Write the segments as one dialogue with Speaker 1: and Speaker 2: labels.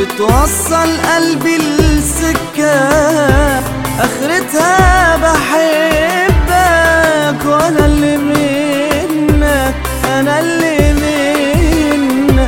Speaker 1: بتوصل قلبي السكة اخرتها بحبك وانا اللي منك انا اللي منك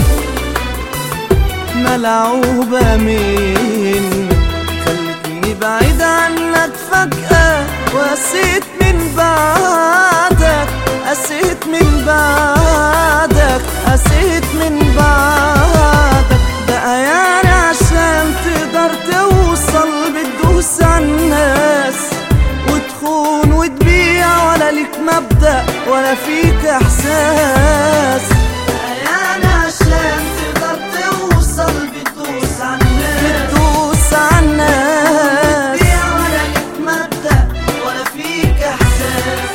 Speaker 1: ملعوبة منك خلتني بعيد عنك فجأة وقسيت من بعدك قسيت من بعدك قسيت من بعدك بقى يعني عشان تقدر توصل بتدوس عالناس وتخون وتبيع ولا ليك مبدأ ولا فيك إحساس بقى يعني عشان تقدر توصل بتدوس عالناس بتدوس عالناس وتبيع ولا ليك مبدأ ولا فيك إحساس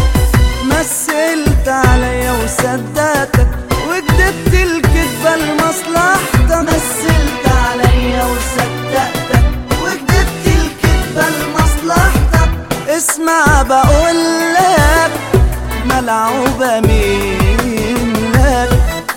Speaker 1: مثلت عليا وصدقتك وكدبت الكدبة لمصلحتك مثلت عليا وصدقتك وكدبت الكدبة لمصلحتك اسمع بقولك ملعوبة منك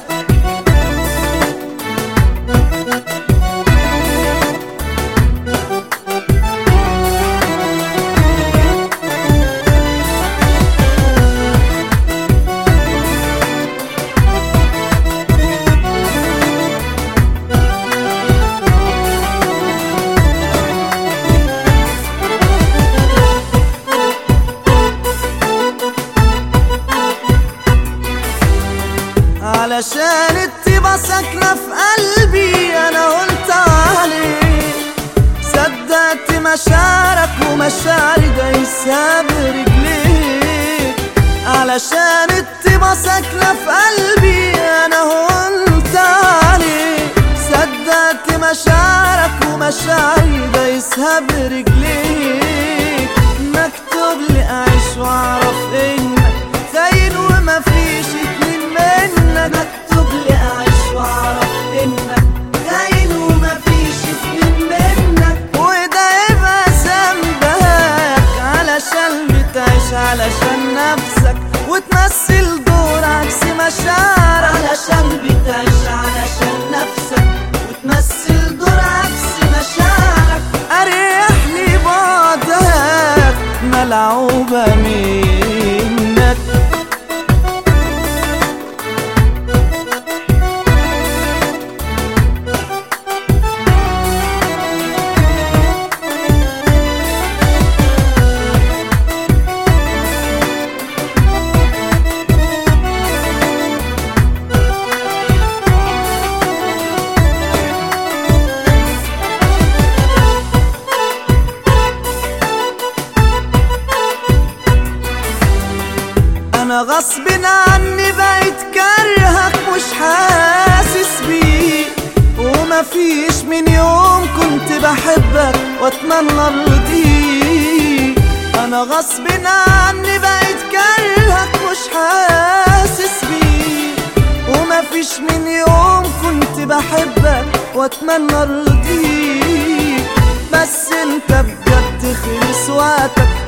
Speaker 1: علشان الطيبة ساكنة في قلبي أنا قلت عليك صدقت مشاعرك ومشاعري دايسة برجليك علشان الطيبة ساكنة في قلبي أنا قلت عليك صدقت مشاعرك ومشاعري دايسها برجليك مكتوب لي أعيش وأعرف إنك خاين ومفيش اتنين منك مكتوب لي أعيش وأعرف إنك خاين ومفيش اتنين منك وده يبقى ذنبك علشان بتعيش علشان نفسك وتمثل دور عكس مشاعرك علشان بتعيش علشان نفسك وتمثل دور عكس مشاعرك أريح لي بعدك ملعوبة منك انا غصب عني بقيت كارهك مش حاسس بيه ومفيش من يوم كنت بحبك واتمنى ارضيك انا غصب عني بقيت كارهك مش حاسس بيه ومفيش من يوم كنت بحبك واتمنى ارضيك بس انت بجد خلص وقتك